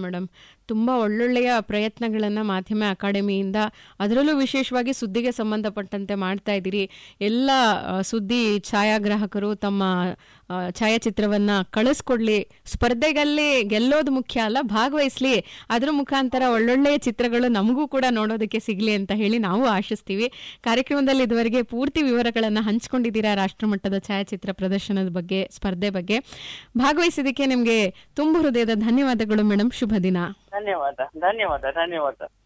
madam ತುಂಬಾ ಒಳ್ಳೊಳ್ಳೆಯ ಪ್ರಯತ್ನಗಳನ್ನ ಮಾಧ್ಯಮ ಅಕಾಡೆಮಿಯಿಂದ ಅದರಲ್ಲೂ ವಿಶೇಷವಾಗಿ ಸುದ್ದಿಗೆ ಸಂಬಂಧಪಟ್ಟಂತೆ ಮಾಡ್ತಾ ಇದ್ದೀರಿ ಎಲ್ಲ ಆ, ಸುದ್ದಿ ಛಾಯಾಗ್ರಾಹಕರು ತಮ್ಮ ಆ, ಛಾಯಾಚಿತ್ರವನ್ನ ಕಳಿಸ್ಕೊಡ್ಲಿ ಸ್ಪರ್ಧೆಗಲ್ಲಿ ಗೆಲ್ಲೋದು ಮುಖ್ಯ ಅಲ್ಲ ಭಾಗವಹಿಸ್ಲಿ ಅದ್ರ ಮುಖಾಂತರ ಒಳ್ಳೊಳ್ಳೆಯ ಚಿತ್ರಗಳು ನಮಗೂ ಕೂಡ ನೋಡೋದಕ್ಕೆ ಸಿಗ್ಲಿ ಅಂತ ಹೇಳಿ ನಾವು ಆಶಿಸ್ತೀವಿ ಕಾರ್ಯಕ್ರಮದಲ್ಲಿ ಇದುವರೆಗೆ ಪೂರ್ತಿ ವಿವರಗಳನ್ನ ಹಂಚ್ಕೊಂಡಿದ್ದೀರಾ ರಾಷ್ಟ್ರಮಟ್ಟದ ಛಾಯಾಚಿತ್ರ ಪ್ರದರ್ಶನದ ಬಗ್ಗೆ ಸ್ಪರ್ಧೆ ಬಗ್ಗೆ ಭಾಗವಹಿಸಿದ್ದಕ್ಕೆ ನಿಮಗೆ ತುಂಬ ಹೃದಯದ ಧನ್ಯವಾದಗಳು ಮೇಡಮ್ ಶುಭ ದಿನ ಧನ್ಯವಾದ ಧನ್ಯವಾದ ಧನ್ಯವಾದ